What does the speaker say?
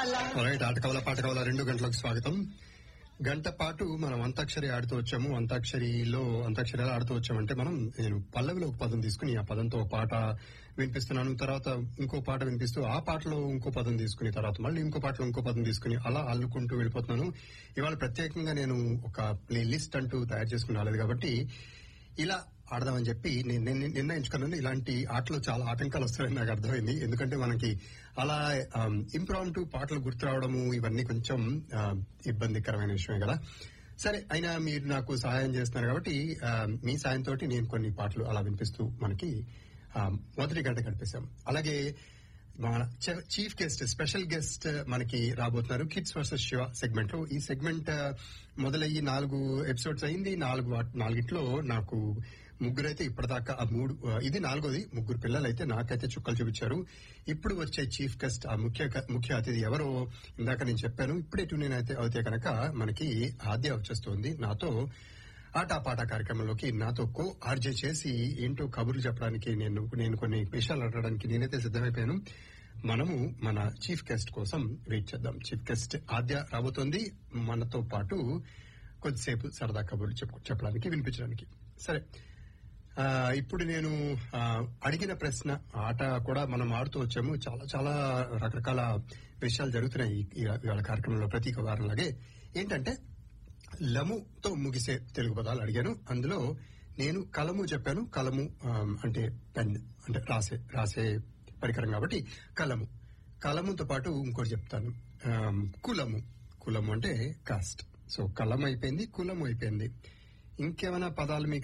right ఆట కవల పాట కవల రెండు గంటలకు స్వాగతం గంట పాటు మనం అంతాక్షరి ఆడుతూ వచ్చాము అంతాక్షరిలో అంతాక్షరి ఎలా ఆడుతూ వచ్చామంటే మనం నేను పల్లవిలో ఒక పదం తీసుకుని ఆ పదంతో ఒక పాట వినిపిస్తున్నాను తర్వాత ఇంకో పాట వినిపిస్తూ ఆ పాటలో ఇంకో పదం తీసుకుని తర్వాత మళ్ళీ ఇంకో పాటలో ఇంకో పదం తీసుకుని అలా అల్లుకుంటూ వెళ్ళిపోతున్నాను ఇవాళ ప్రత్యేకంగా నేను ఒక ప్లే లిస్ట్ అంటూ తయారు చేసుకుని రాలేదు కాబట్టి ఇలా ఆడదామని చెప్పి నేను నేను నిర్ణయించుకున్నాను ఇలాంటి ఆటలో చాలా ఆటంకాలు వస్తాయని నాకు అర్థమైంది ఎందుకంటే మనకి అలా ఇంప్రాంప్టు పాటలు గుర్తు రావడము ఇవన్నీ కొంచెం ఆ, ఇబ్బందికరమైన విషయమే కదా సరే అయినా మీరు నాకు సహాయం చేస్తున్నారు కాబట్టి ఆ, మీ సాయంతో నేను కొన్ని పాటలు అలా వినిపిస్తూ మనకి ఆ, మొదటి గంట గడిపేశాం అలాగే మన చ- చీఫ్ గెస్ట్ స్పెషల్ గెస్ట్ మనకి రాబోతున్నారు కిడ్స్ వర్సెస్ శివ సెగ్మెంట్ లో ఈ సెగ్మెంట్ ఆ, మొదలయ్యి నాలుగు ఎపిసోడ్స్ అయింది నాలుగు వాట్- నాలుగిట్లో నాకు ముగ్గురు అయితే ఇప్పటిదాకా ఆ మూడు ఆ, ఇది నాలుగోది ముగ్గురు పిల్లలు అయితే నాకైతే చుక్కలు చూపించారు ఇప్పుడు వచ్చే చీఫ్ గెస్ట్ ఆ ముఖ్య ముఖ్య అతిథి ఎవరో ఇందాక నేను చెప్పాను ఇప్పుడే ట్యూన్ ఇన్ అయితే అయితే కనుక మనకి ఆద్య వచ్చేస్తుంది నాతో ఆట పాట కార్యక్రమంలోకి నాతో కో ఆర్జే చేసి ఏంటో కబుర్లు చెప్పడానికి నేను నేను కొన్ని విషయాలు అడగడానికి నేనైతే సిద్ధమైపోయాను మనము మన చీఫ్ గెస్ట్ కోసం వెయిట్ చేద్దాం చీఫ్ గెస్ట్ ఆద్య రాబోతోంది మనతో పాటు కొద్దిసేపు సరదా కబుర్లు చెప్పు- చెప్పడానికి వినిపించడానికి సరే ఆ, ఇప్పుడు నేను ఆ, అడిగిన ప్రశ్న ఆట కూడా మనం ఆడుతూ వచ్చాము చాలా చాలా రకరకాల విషయాలు జరుగుతున్నాయి ఈ- ఈ- ఇవాళ కార్యక్రమంలో ప్రతి వారంలాగే ఏంటంటే లముతో ముగిసే తెలుగు పదాలు అడిగాను అందులో నేను కలము చెప్పాను కలము ఆ, అంటే పెన్ అంటే రాసే రాసే పరికరం కాబట్టి కలము కలముతో పాటు ఇంకోటి చెప్తాను ఆ, కులము కులము అంటే కాస్ట్ సో కలం అయిపోయింది కులం అయిపోయింది ఇంకేమైనా పదాలు మీకు